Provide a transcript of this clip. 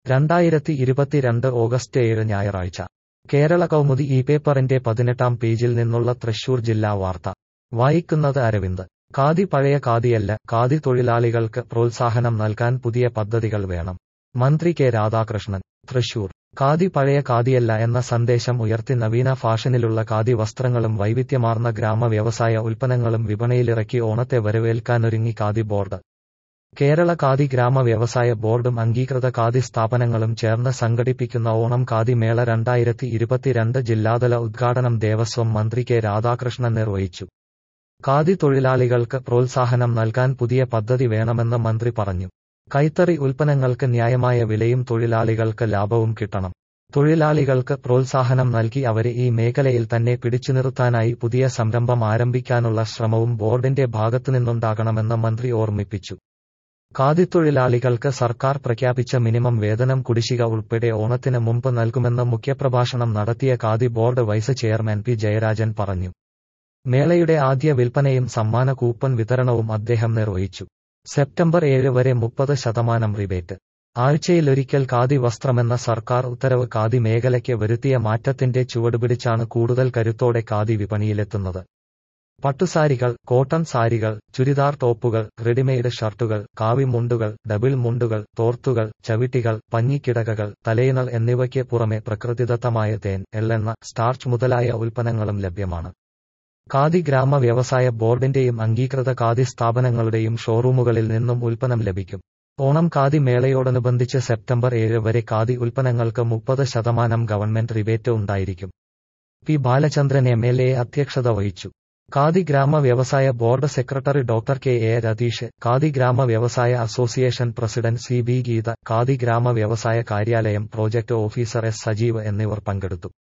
രണ്ടായിരത്തി ഇരുപത്തിരണ്ട് ഓഗസ്റ്റ് ഏഴ് ഞായറാഴ്ച കേരള കൗമുദി ഈ പേപ്പറിന്റെ പതിനെട്ടാം പേജിൽ നിന്നുള്ള തൃശൂർ ജില്ലാ വാർത്ത വായിക്കുന്നത് അരവിന്ദ് ഖാദി പഴയ ഖാദിയല്ല ഖാദി തൊഴിലാളികൾക്ക് പ്രോത്സാഹനം നൽകാൻ പുതിയ പദ്ധതികൾ വേണം മന്ത്രി കെ രാധാകൃഷ്ണൻ തൃശൂർ ഖാദി പഴയ ഖാദിയല്ല എന്ന സന്ദേശം ഉയർത്തി നവീന ഫാഷനിലുള്ള ഖാദി വസ്ത്രങ്ങളും വൈവിധ്യമാർന്ന ഗ്രാമ വ്യവസായ ഉൽപ്പന്നങ്ങളും വിപണിയിലിറക്കി ഓണത്തെ വരവേൽക്കാനൊരുങ്ങി ഖാദി ബോർഡ് കേരള ഖാദി ഗ്രാമ വ്യവസായ ബോർഡും അംഗീകൃത ഖാദി സ്ഥാപനങ്ങളും ചേർന്ന് സംഘടിപ്പിക്കുന്ന ഓണം ഖാദി മേള രണ്ടായിരത്തി ഇരുപത്തിരണ്ട് ജില്ലാതല ഉദ്ഘാടനം ദേവസ്വം മന്ത്രി കെ രാധാകൃഷ്ണൻ നിർവഹിച്ചു ഖാദി തൊഴിലാളികൾക്ക് പ്രോത്സാഹനം നൽകാൻ പുതിയ പദ്ധതി വേണമെന്ന് മന്ത്രി പറഞ്ഞു കൈത്തറി ഉൽപ്പന്നങ്ങൾക്ക് ന്യായമായ വിലയും തൊഴിലാളികൾക്ക് ലാഭവും കിട്ടണം തൊഴിലാളികൾക്ക് പ്രോത്സാഹനം നൽകി അവരെ ഈ മേഖലയിൽ തന്നെ പിടിച്ചുനിർത്താനായി പുതിയ സംരംഭം ആരംഭിക്കാനുള്ള ശ്രമവും ബോർഡിന്റെ ഭാഗത്തുനിന്നുണ്ടാകണമെന്ന് മന്ത്രി ഓർമ്മിപ്പിച്ചു ഖാദിത്തൊഴിലാളികൾക്ക് സർക്കാർ പ്രഖ്യാപിച്ച മിനിമം വേതനം കുടിശ്ശിക ഉൾപ്പെടെ ഓണത്തിന് മുമ്പ് നൽകുമെന്ന് മുഖ്യപ്രഭാഷണം നടത്തിയ Khadi board vice chairman P Jayarajan പറഞ്ഞു മേളയുടെ ആദ്യ വിൽപ്പനയും സമ്മാന കൂപ്പൺ വിതരണവും അദ്ദേഹം നിർവഹിച്ചു സെപ്റ്റംബർ ഏഴ് വരെ മുപ്പത് ശതമാനം റിബേറ്റ് ആഴ്ചയിലൊരിക്കൽ ഖാദി വസ്ത്രമെന്ന സർക്കാർ ഉത്തരവ് ഖാദി മേഖലയ്ക്ക് വരുത്തിയ മാറ്റത്തിന്റെ ചുവടുപിടിച്ചാണ് കൂടുതൽ കരുത്തോടെ ഖാദി വിപണിയിലെത്തുന്നത് പട്ടുസാരികൾ കോട്ടൺ സാരികൾ ചുരിദാർ ടോപ്പുകൾ റെഡിമെയ്ഡ് ഷർട്ടുകൾ കാവിമുണ്ടുകൾ ഡബിൾ മുണ്ടുകൾ തോർത്തുകൾ ചവിട്ടികൾ പഞ്ഞിക്കിടകകൾ തലയിണൽ എന്നിവയ്ക്ക് പുറമെ പ്രകൃതിദത്തമായ തേൻ എള്ളെണ്ണ സ്റ്റാർച്ച് മുതലായ ഉൽപ്പന്നങ്ങളും ലഭ്യമാണ് ഖാദി ഗ്രാമ വ്യവസായ ബോർഡിന്റെയും അംഗീകൃത ഖാദി സ്ഥാപനങ്ങളുടെയും ഷോറൂമുകളിൽ നിന്നും ഉൽപ്പന്നം ലഭിക്കും ഓണം ഖാദി മേളയോടനുബന്ധിച്ച് സെപ്റ്റംബർ ഏഴ് വരെ ഖാദി ഉൽപ്പന്നങ്ങൾക്ക് മുപ്പത് ശതമാനം ഗവൺമെന്റ് റിബേറ്റ് ഉണ്ടായിരിക്കും P Balachandran M L A അധ്യക്ഷത വഹിച്ചു ഖാദി ഗ്രാമ വ്യവസായ board secretary doctor K A Ratheesh Khadi ഗ്രാമ വ്യവസായ association president C B Geetha Khadi ഗ്രാമ വ്യവസായ കാര്യാലയം പ്രോജക്ട് ഓഫീസർ എസ് സജീവ് എന്നിവർ പങ്കെടുത്തു